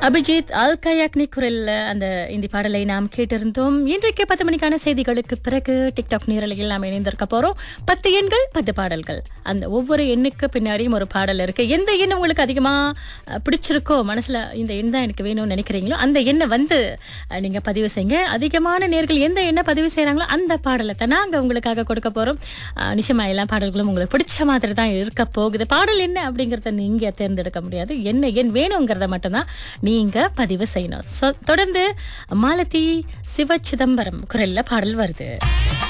அபிஜித் அல் கயாக்னி குரல்ல அந்த இந்த பாடலை நாம் கேட்டிருந்தோம் இன்றைக்கு பத்து மணிக்கான செய்திகளுக்கு பிறகு டிக்டாக் நேரலையில் நாம் இணைந்திருக்க போறோம் பத்து எண்கள் பத்து பாடல்கள் அந்த ஒவ்வொரு எண்ணுக்கு பின்னாடியும் ஒரு பாடல் இருக்கு எந்த எண் உங்களுக்கு அதிகமா அஹ், பிடிச்சிருக்கோ மனசுல இந்த எண் தான் எனக்கு வேணும்னு நினைக்கிறீங்களோ அந்த எண்ணை வந்து அஹ், நீங்க பதிவு செய்யுங்க அதிகமான நேர்கள் எந்த எண்ணை பதிவு செய்றாங்களோ அந்த பாடலை தான் நாங்க உங்களுக்காக கொடுக்க போறோம் அஹ், நிச்சயமா எல்லா பாடல்களும் உங்களுக்கு பிடிச்ச மாதிரி தான் இருக்க போகுது பாடல் என்ன அப்படிங்கறத நீங்க தேர்ந்தெடுக்க முடியாது என்ன எண் வேணுங்கிறத மட்டும்தான் நீங்க பதிவு செய்யணும் So, தொடர்ந்து மாலதி சிவ சிதம்பரம் குரல்ல பாடல் வருது